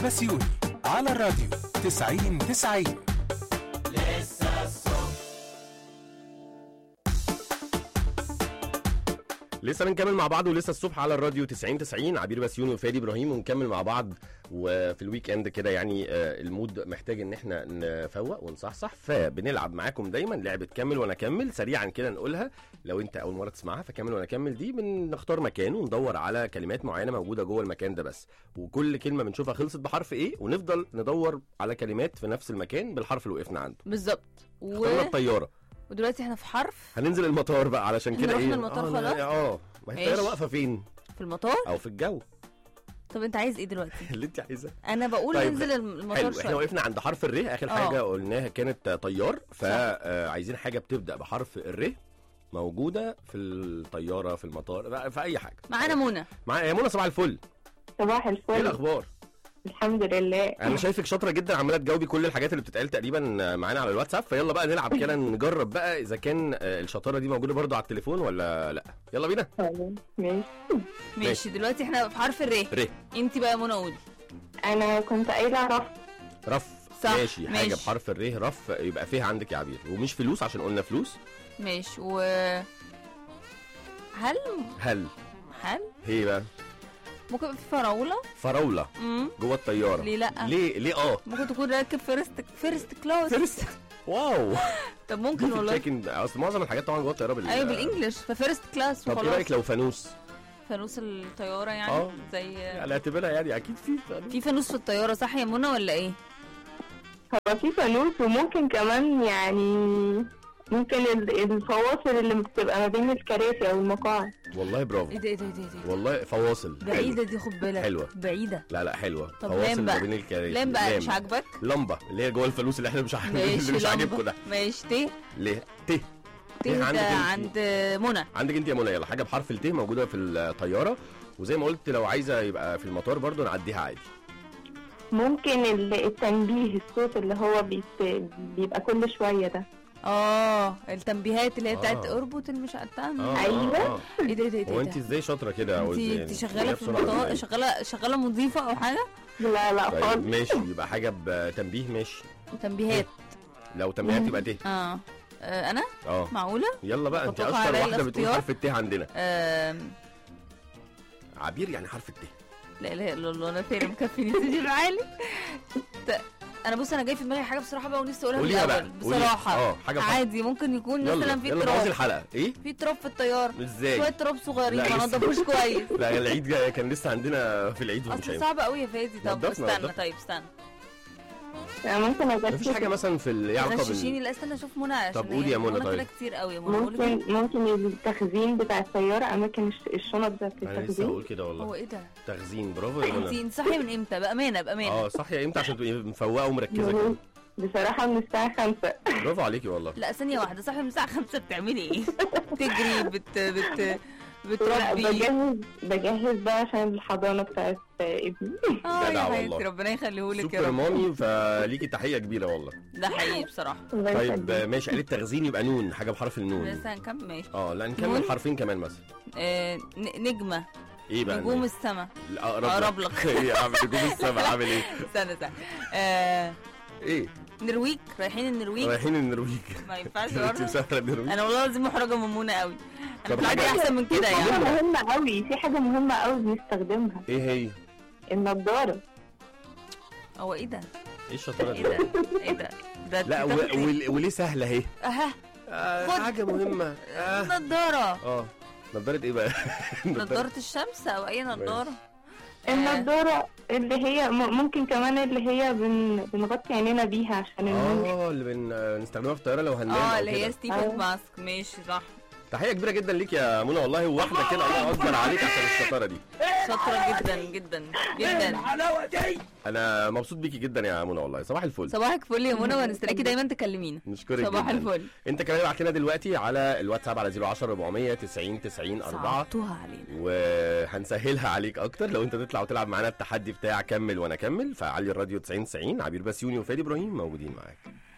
بسيوني على الراديو 90 90 لسه بنكمل مع بعض ولسه الصبح على الراديو 90 90 عبير بسيوني وفادي ابراهيم ونكمل مع بعض وفي الويك اند كده يعني آه، المود محتاج ان احنا نفوق ونصحصح فبنلعب معاكم دايما لعبه كمل وانا اكمل سريعا كده نقولها لو انت اول مره تسمعها فكمل وانا اكمل دي بنختار مكان وندور على كلمات معينه موجوده جوه المكان ده بس وكل كلمه بنشوفها خلصت بحرف ايه ونفضل ندور على كلمات في نفس المكان بالحرف اللي وقفنا عنده بالظبط و... اخترنا الطياره ودلوقتي احنا في حرف هننزل المطار بقى علشان احنا كده رحنا ايه المطار اه لا- خلاص؟ اه ما هي الطياره ماشي. واقفه فين في المطار او في الجو طب انت عايز ايه دلوقتي اللي انت عايزاه انا بقول طيب، ننزل الم- المطار حلو احنا شويه وقفنا عند حرف الر اخر اه. حاجه قلناها كانت طيار فعايزين حاجه بتبدا بحرف الر موجوده في الطياره في المطار بقى في اي حاجه معانا منى معايا يا منى صباح الفل صباح ايه الفل الاخبار الحمد لله انا شايفك شاطره جدا عماله تجاوبي كل الحاجات اللي بتتقال تقريبا معانا على الواتساب فيلا بقى نلعب كده نجرب بقى اذا كان آه، الشطاره دي موجوده برضو على التليفون ولا لا يلا بينا تمام. ماشي ماشي دلوقتي احنا في حرف الر ر انت بقى يا منى قولي انا كنت قايله رف رف صح، ماشي حاجه ماشي. بحرف الر رف يبقى فيه عندك يا عبير ومش فلوس عشان قلنا فلوس ماشي و هل هل هل هي بقى ممكن يبقى في فراوله فراوله امم جوه الطياره ليه لا ليه ليه اه ممكن تكون راكب فيرست فيرست كلاس فيرست واو طب ممكن والله لكن اصل معظم الحاجات طبعا جوه الطياره بال ايوه بالانجلش ففيرست كلاس طب ايه وخلاص رايك لو فانوس فانوس الطياره يعني اه. زي على اعتبارها يعني اكيد في فانوس في فانوس في الطياره صح يا منى ولا ايه هو في فانوس وممكن كمان يعني ممكن ال- الفواصل اللي بتبقى ما بين الكراسي او المقاعد والله برافو ايه ده ايه ده ايه ده, إيه ده؟ والله فواصل بعيده حلو. دي خد بالك حلوة. بعيده لا لا حلوه طب فواصل لام ما بقى. بين الكراسي لام بقى مش عاجبك لمبه اللي هي جوه الفلوس اللي احنا مش عارفين ماشي اللي مش عاجبكم لمبة. ده ماشي ت ليه ت ت إيه عندك ده انت؟ عند منى عندك انت يا منى يلا حاجه بحرف الت موجوده في الطياره وزي ما قلت لو عايزه يبقى في المطار برضو نعديها عادي ممكن ال- التنبيه الصوت اللي هو بيت... بيبقى كل شويه ده اه التنبيهات اللي هي بتاعت آه. اربط المش عارفة اه أيوة. آه، آه. ايه ده ايه ده ايه ده هو انت ازاي شاطره كده انت أو إزاي؟ انت شغاله هي في بسرعة المطار إزاي؟ شغاله شغاله مضيفه او حاجه لا لا طيب خالص ماشي يبقى حاجه بتنبيه ماشي تنبيهات لو تنبيهات يبقى ت اه آه، انا اه معقوله يلا بقى انت تتوقع اشطر عليا واحده بتقول الاختيار؟ حرف الت عندنا آم، عبير يعني حرف الت لا اله الا الله انا فين مكفيني سجل عالي ت- انا بص انا جاي في دماغي حاجه بصراحه بقى ونفسي اقولها من قوليها بقى الاول قولي. بصراحه اه حاجه بحرف عادي ممكن يكون يلا مثلا في يلا بوظي تراب الحلقه ايه في تراب في الطياره ازاي شويه تراب صغيرين لا، ما لسه. نضفوش كويس لا العيد جاي كان لسه عندنا في العيد ومش اصل هينفع صعب قوي يا فادي طب نضفنا- استنى نضفنا. طيب استنى يعني ممكن مفيش حاجه اجسد مثلا في ال- ليها علاقه غششيني بال لا استنى اشوف منى عشان طب قولي يا هي- منى طيب. كده كتير قوي يا منى قولي كده. ممكن ممكن التخزين بتاع السياره اماكن الش- الشنط بتاعت انا لسه التخزين هقول كده هو والله ايه ده تخزين برافو يا انت منى انت صاحيه من امتى بامانه بامانه اه صح يا امتى عشان تبقي مفوقه ومركزه كده مهم. بصراحه من الساعه 5 برافو عليكي والله لا ثانيه واحده صاحيه من الساعه 5 بتعملي ايه بتجري بت بت لا بتربي بجهز بجهز بقى عشان الحضانه بتاعت ابني اه يا جدع حبيبتي والله. ربنا يخليهولك يا سوبر رب مامي فليكي تحيه كبيره والله ده حقيقي بصراحه الله طيب يخليك. ماشي قالت تخزين يبقى نون حاجه بحرف النون لسه هنكمل ماشي اه لا نون؟ نكمل حرفين كمان مثلا آه ن- نجمه ايه بقى نجوم السما لا، اقرب أقرب لك لك. ايه عامل نجوم السما عامل ايه استنى استنى آه ايه نرويج رايحين النرويج رايحين النرويج ما ينفعش انت برضه مسافره النرويج انا والله العظيم محرجه من منى قوي انا طب في العادي حاجة- احسن من كده في حاجه يعني مهمه قوي في حاجه مهمه قوي بنستخدمها ايه هي النضاره هو ايه ده ايه الشطاره ايه دي ده ايه ده ده لا و... بتاخد إيه؟ ول- وليه سهله اهي اها آه خد. حاجه مهمه اه نضاره اه نضاره ايه بقى نضاره الشمس او اي نضاره النضاره اللي هي م- ممكن كمان اللي هي بن... بنغطي عينينا بيها عشان النور اه اللي بنستخدمها في الطياره لو هننام اه أو اللي هي كده. ستيفن أيوة. ماسك ماشي صح تحيه كبيره جدا ليك يا منى والله واحده كده الله اكبر عليك عشان الشطاره دي شاطره جدا جدا جدا انا مبسوط بيكي جدا يا منى والله صباح الفل صباحك فل يا منى وهنستناكي دايما تكلمينا نشكرك صباح جدا الفل انت كمان ابعت لنا دلوقتي على الواتساب على 010 400 90 90 4 صعبتوها علينا وهنسهلها عليك اكتر لو انت تطلع وتلعب معانا التحدي بتاع كمل وانا اكمل فعلي الراديو 90 90 عبير بسيوني وفادي ابراهيم موجودين معاك